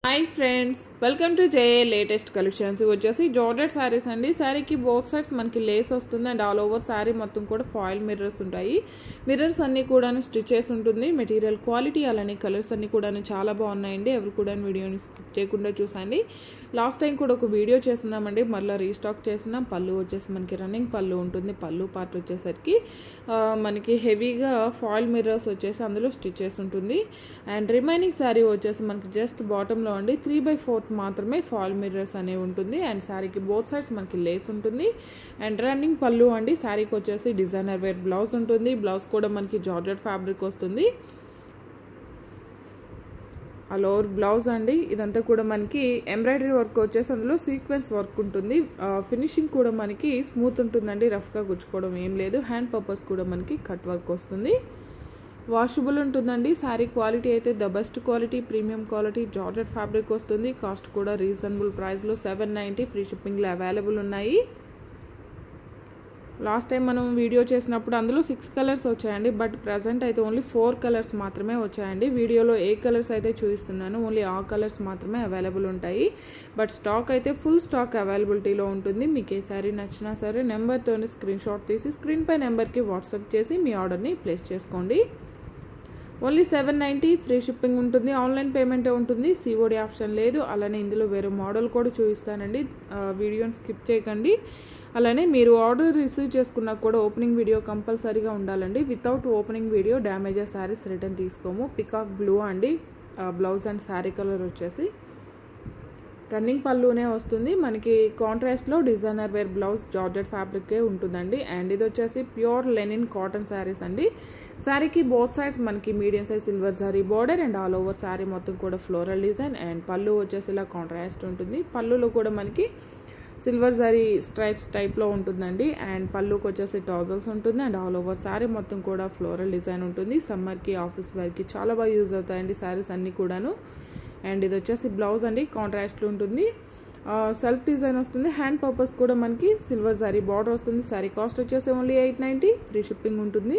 hi friends welcome to JA latest collections ఇవి వచ్చేసి georgette saris అండి శారీకి బోత్ సైడ్స్ మనకి లేస్ వస్తుంది అండ్ ఆల్ ఓవర్ శారీ మొత్తం కూడా ఫాయిల్ మిర్రర్స్ ఉంటాయి మిర్రర్స్ అన్నీ కూడా స్టిచ్ చేసి ఉంటుంది మెటీరియల్ క్వాలిటీ అలానే కలర్స్ అన్నీ కూడా చాలా బాగున్నాయండి ఎవరు కూడా వీడియోని స్కిప్ చేయకుండా చూసండి లాస్ట్ టైం కూడా ఒక వీడియో చేస్తున్నామండి మళ్ళీ రీస్టాక్ చేస్తున్నాం పళ్ళు వచ్చేసి మనకి రన్నింగ్ పళ్ళు ఉంటుంది పళ్ళు పార్ట్ వచ్చేసరికి ఆ, మనకి హెవీగా ఫాయిల్ మిర్రర్స్ వచ్చేసి అందులో స్టిచ్ చేసి ఉంటుంది అండ్ రిమైనింగ్ శారీ వచ్చేసి మనకి జస్ట్ బాటంలో అండి త్రీ బై ఫోర్త్ మాత్రమే ఫాయిల్ మిర్రర్స్ అనేవి ఉంటుంది అండ్ శారీకి బోత్ సైడ్స్ మనకి లేస్ ఉంటుంది అండ్ రన్నింగ్ పళ్ళు అండి శారీకి వచ్చేసి డిజైనర్ వేర్ బ్లౌజ్ ఉంటుంది బ్లౌజ్ కూడా మనకి జార్జెట్ ఫ్యాబ్రిక్ వస్తుంది ఆ లోవర్ బ్లౌజ్ అండి ఇదంతా కూడా మనకి ఎంబ్రాయిడరీ వర్క్ వచ్చేసి అందులో సీక్వెన్స్ వర్క్ ఉంటుంది ఫినిషింగ్ కూడా మనకి స్మూత్ ఉంటుందండి రఫ్గా గుచ్చుకోవడం ఏం లేదు హ్యాండ్ పర్పస్ కూడా మనకి కట్ వర్క్ వస్తుంది వాషబుల్ ఉంటుందండి శారీ క్వాలిటీ అయితే the best quality premium quality georgette fabric వస్తుంది కాస్ట్ కూడా రీజనబుల్ ప్రైస్లో సెవెన్ నైంటీ ఫ్రీ షిప్పింగ్లో అవైలబుల్ ఉన్నాయి లాస్ట్ టైం మనం వీడియో చేసినప్పుడు అందులో సిక్స్ కలర్స్ వచ్చాయండి బట్ ప్రజెంట్ అయితే ఓన్లీ ఫోర్ కలర్స్ మాత్రమే వచ్చాయండి వీడియోలో ఏ కలర్స్ అయితే చూపిస్తున్నాను ఓన్లీ ఆ కలర్స్ మాత్రమే అవైలబుల్ ఉంటాయి బట్ స్టాక్ అయితే ఫుల్ స్టాక్ అవైలబిలిటీలో ఉంటుంది మీకు ఏ సారీ నచ్చినా సరే నెంబర్తో స్క్రీన్ షాట్ తీసి స్క్రీన్ పై నెంబర్కి వాట్సాప్ చేసి మీ ఆర్డర్ని ప్లేస్ చేసుకోండి only seven ninety free shipping ఉంటుంది ఆన్లైన్ పేమెంటే ఉంటుంది సిఓడి ఆప్షన్ లేదు అలానే ఇందులో వేరే మోడల్ కూడా చూపిస్తానండి ఆ, వీడియోని స్కిప్ చేయకండి అలానే మీరు ఆర్డర్ రిసీవ్ చేసుకున్నా కూడా ఓపెనింగ్ వీడియో కంపల్సరీగా ఉండాలండి without opening video damages saris return తీసుకోము పికాక్ బ్లూ అండి బ్లౌజ్ అండ్ శారీ కలర్ వచ్చేసి రన్నింగ్ పళ్ళునే వస్తుంది మనకి కాంట్రాస్ట్లో డిజైనర్ వేర్ బ్లౌజ్ జార్జెట్ ఫ్యాబ్రికే ఉంటుందండి అండ్ ఇది వచ్చేసి ప్యూర్ లెనిన్ కాటన్ శారీస్ అండి శారీకి బోత్ సైడ్స్ మనకి medium size silver sari border and all over sari మొత్తం కూడా ఫ్లోరల్ డిజైన్ అండ్ పళ్ళు వచ్చేసి ఇలా కాంట్రాస్ట్ ఉంటుంది పళ్ళులో కూడా మనకి సిల్వర్ జరీ స్ట్రైప్స్ టైప్లో ఉంటుందండి అండ్ పళ్ళుకి వచ్చేసి ట్రౌజర్స్ ఉంటుంది అండ్ ఆల్ ఓవర్ శారీ మొత్తం కూడా ఫ్లోరల్ డిజైన్ ఉంటుంది సమ్మర్కి ఆఫీస్ వేర్కి చాలా బాగా యూజ్ అవుతాయండి శారీస్ అన్నీ కూడాను అండ్ ఇది వచ్చేసి బ్లౌజ్ అండి కాంట్రాస్ట్లో ఉంటుంది సెల్ఫ్ డిజైన్ వస్తుంది హ్యాండ్ పర్పస్ కూడా మనకి సిల్వర్ శారీ బార్డర్ వస్తుంది శారీ కాస్ట్ వచ్చేసి only eight ninety free shipping ఉంటుంది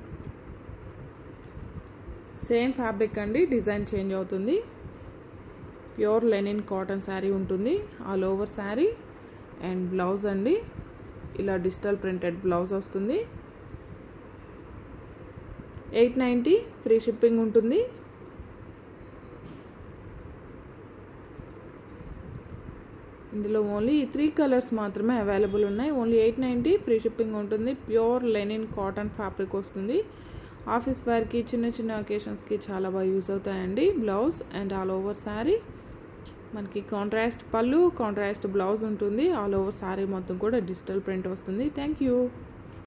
సేమ్ ఫ్యాబ్రిక్ అండి డిజైన్ చేంజ్ అవుతుంది ప్యూర్ లెనిన్ కాటన్ శారీ ఉంటుంది all over sari and blouse అండి ఇలా డిజిటల్ ప్రింటెడ్ బ్లౌజ్ వస్తుంది ఎయిట్ నైంటీ ఫ్రీ షిప్పింగ్ ఉంటుంది ఇందులో ఓన్లీ త్రీ కలర్స్ మాత్రమే అవైలబుల్ ఉన్నాయి only eight ninety free shipping ఉంటుంది ప్యూర్ లెనిన్ కాటన్ ఫ్యాబ్రిక్ వస్తుంది ఆఫీస్ వేర్కి చిన్న చిన్న ఒకేషన్స్కి చాలా బాగా యూజ్ అవుతాయండి blouse and all over sari మనకి కాంట్రాస్ట్ పళ్ళు కాంట్రాస్ట్ బ్లౌజ్ ఉంటుంది ఆల్ ఓవర్ శారీ మొత్తం కూడా డిజిటల్ ప్రింట్ వస్తుంది థ్యాంక్ యూ